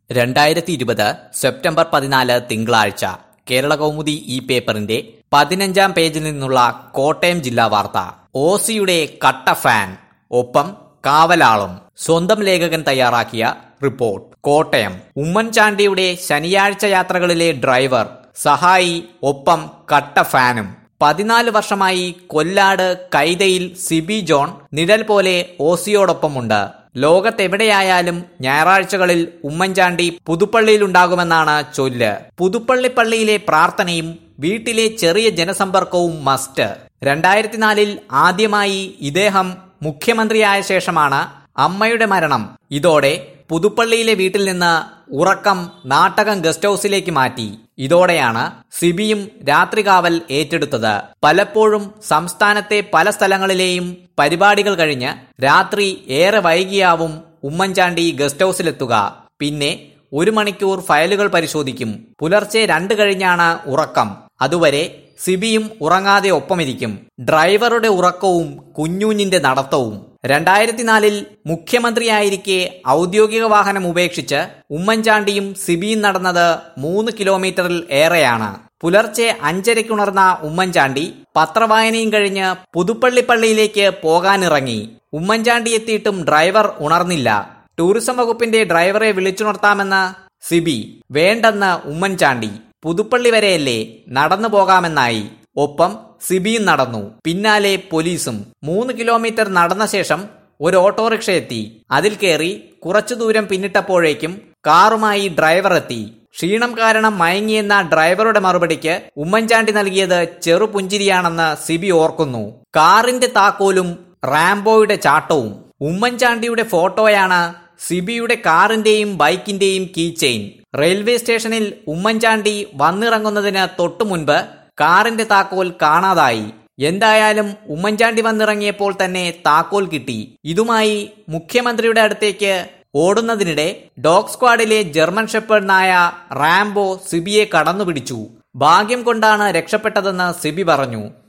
രണ്ടായിരത്തി ഇരുപത് സെപ്റ്റംബർ പതിനാല് തിങ്കളാഴ്ച കേരള കൗമുദി ഈ പേപ്പറിന്റെ പതിനഞ്ചാം പേജിൽ നിന്നുള്ള കോട്ടയം ജില്ലാ വാർത്ത ഓസിയുടെ കട്ട ഫാൻ ഒപ്പം കാവലാളും സ്വന്തം ലേഖകൻ തയ്യാറാക്കിയ റിപ്പോർട്ട് കോട്ടയം ഉമ്മൻചാണ്ടിയുടെ ശനിയാഴ്ച യാത്രകളിലെ ഡ്രൈവർ സഹായി ഒപ്പം കട്ട ഫാനും പതിനാല് വർഷമായി കൊല്ലാട് കൈതയിൽ സിബി ജോൺ നിഴൽ പോലെ ഓസിയോടൊപ്പമുണ്ട് ലോകത്തെവിടെയായാലും ഞായറാഴ്ചകളിൽ ഉമ്മൻചാണ്ടി പുതുപ്പള്ളിയിലുണ്ടാകുമെന്നാണ് ചൊല്ല് പുതുപ്പള്ളി പള്ളിയിലെ പ്രാർത്ഥനയും വീട്ടിലെ ചെറിയ ജനസമ്പർക്കവും മസ്റ്റ് രണ്ടായിരത്തിനാലിൽ ആദ്യമായി ഇദ്ദേഹം മുഖ്യമന്ത്രിയായ ശേഷമാണ് അമ്മയുടെ മരണം ഇതോടെ പുതുപ്പള്ളിയിലെ വീട്ടിൽ നിന്ന് ഉറക്കം നാട്ടകം ഗസ്റ്റ് ഹൌസിലേക്ക് മാറ്റി ഇതോടെയാണ് സിബിയും രാത്രികാവൽ ഏറ്റെടുത്തത് പലപ്പോഴും സംസ്ഥാനത്തെ പല സ്ഥലങ്ങളിലെയും പരിപാടികൾ കഴിഞ്ഞ് രാത്രി ഏറെ വൈകിയാവും ഉമ്മൻചാണ്ടി ഗസ്റ്റ് ഹൌസിലെത്തുക പിന്നെ ഒരു മണിക്കൂർ ഫയലുകൾ പരിശോധിക്കും പുലർച്ചെ രണ്ട് കഴിഞ്ഞാണ് ഉറക്കം അതുവരെ സിബിയും ഉറങ്ങാതെ ഒപ്പമിരിക്കും ഡ്രൈവറുടെ ഉറക്കവും കുഞ്ഞൂഞ്ഞിന്റെ നടത്തവും രണ്ടായിരത്തിനാലിൽ മുഖ്യമന്ത്രിയായിരിക്കെ ഔദ്യോഗിക വാഹനം ഉപേക്ഷിച്ച് ഉമ്മൻചാണ്ടിയും സിബിയും നടന്നത് മൂന്ന് കിലോമീറ്ററിൽ ഏറെയാണ് പുലർച്ചെ അഞ്ചരയ്ക്കുണർന്ന ഉമ്മൻചാണ്ടി പത്രവായനയും കഴിഞ്ഞ് പുതുപ്പള്ളി പള്ളിയിലേക്ക് പോകാനിറങ്ങി ഉമ്മൻചാണ്ടി എത്തിയിട്ടും ഡ്രൈവർ ഉണർന്നില്ല ടൂറിസം വകുപ്പിന്റെ ഡ്രൈവറെ വിളിച്ചുണർത്താമെന്ന് സിബി വേണ്ടെന്ന് ഉമ്മൻചാണ്ടി പുതുപ്പള്ളി വരെയല്ലേ നടന്നു പോകാമെന്നായി ഒപ്പം സിബിയും നടന്നു പിന്നാലെ പോലീസും മൂന്ന് കിലോമീറ്റർ നടന്ന ശേഷം ഒരു ഓട്ടോറിക്ഷ എത്തി അതിൽ കയറി കുറച്ചു ദൂരം പിന്നിട്ടപ്പോഴേക്കും കാറുമായി ഡ്രൈവർ എത്തി ക്ഷീണം കാരണം മയങ്ങിയെന്ന ഡ്രൈവറുടെ മറുപടിക്ക് ഉമ്മൻചാണ്ടി നൽകിയത് ചെറുപുഞ്ചിരിയാണെന്ന് സിബി ഓർക്കുന്നു കാറിന്റെ താക്കോലും റാംബോയുടെ ചാട്ടവും ഉമ്മൻചാണ്ടിയുടെ ഫോട്ടോയാണ് സിബിയുടെ കാറിന്റെയും ബൈക്കിന്റെയും കീ ചെയിൻ റെയിൽവേ സ്റ്റേഷനിൽ ഉമ്മൻചാണ്ടി വന്നിറങ്ങുന്നതിന് തൊട്ടു മുൻപ് കാറിന്റെ താക്കോൽ കാണാതായി എന്തായാലും ഉമ്മൻചാണ്ടി വന്നിറങ്ങിയപ്പോൾ തന്നെ താക്കോൽ കിട്ടി ഇതുമായി മുഖ്യമന്ത്രിയുടെ അടുത്തേക്ക് ഓടുന്നതിനിടെ ഡോഗ് സ്ക്വാഡിലെ ജർമ്മൻ ഷെപ്പേർഡ് നായ റാംബോ സിബിയെ കടന്നുപിടിച്ചു ഭാഗ്യം കൊണ്ടാണ് രക്ഷപ്പെട്ടതെന്ന് സിബി പറഞ്ഞു